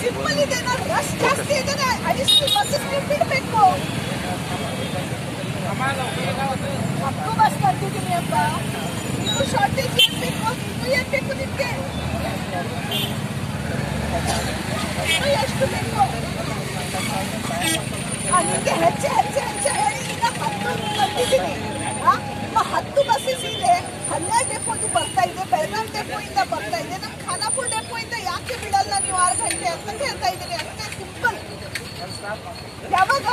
simple ಇದೆ ನಾನು rush ಜಾಸ್ತಿ ಇದೆ ಅಡಿಷನಲ್ ಬಸ್ಸಸ್ ಬಿಡಬೇಕು ಹತ್ತು ಬಸ್ ಕಟ್ಟಿದ್ದೀನಿ ಅಂತ ಇನ್ನು ಶಾರ್ಟೇಜ್ ಏನ್ ಬೇಕು ಇನ್ನು ಏನ್ ಬೇಕು ನಿಮ್ಗೆ ಇನ್ನು ಎಷ್ಟು ಬೇಕು ಆ, ನಿಮ್ಗೆ ಹೆಚ್ಚು ಹೆಚ್ಚು ಹೆಚ್ಚು ಹೇಳಿ ಈಗ ಹತ್ತು ಕಟ್ಟಿದ್ದೀನಿ ಆ, ನಿಮ್ಮ ಹತ್ತು ಬಸ್ಸಸ್ ಇದೆ ಹನ್ನೆರಡು ಡೆಪೋದು ಬರ್ತಾ ಇದೆ ಬೆಳಗಾಂ ಡೆಪೋ ಇಂದ ಬರ್ತಾ ಇದೆ ನಮ್ಮ ಖಾನಾಪುರ ಡೆಪೋ ಇಂದ ಯಾಕೆ ಬಿಡಲ್ಲ ನೀವು ಆರು ಗಂಟೆ ಅಂತ ಹೇಳ್ತಾ ಇದ್ದೀನಿ ಅಷ್ಟೇ ಸಿಂಪಲ್ ಯಾವಾಗ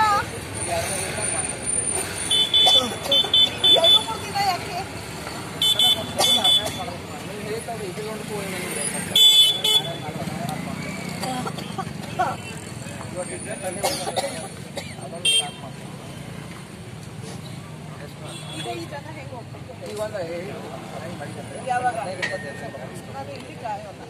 ಎರಡು ಮೂರು ದಿನ ಯಾಕೆ ಈಗ ಈ ಜನ ಹೆಂಗೆ ಹೋಗ್ತಾರೆ ಯಾವಾಗ ನಾನು ಇಲ್ಲಿ ಕಾಯೋಲ್ಲ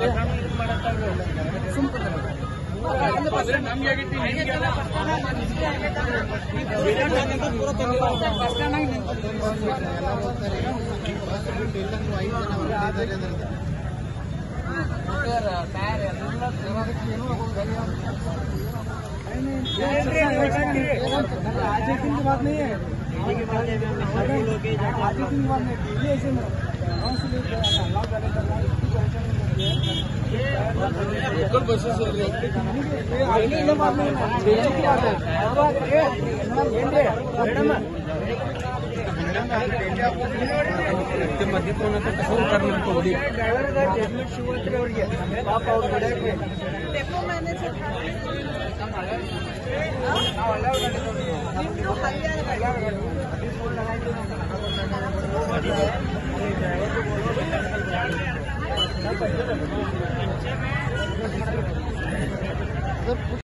ಡೆಪೋ ಮ್ಯಾನೇಜರ್ ನಿಮ್ದು ಹರಿಯಾಣ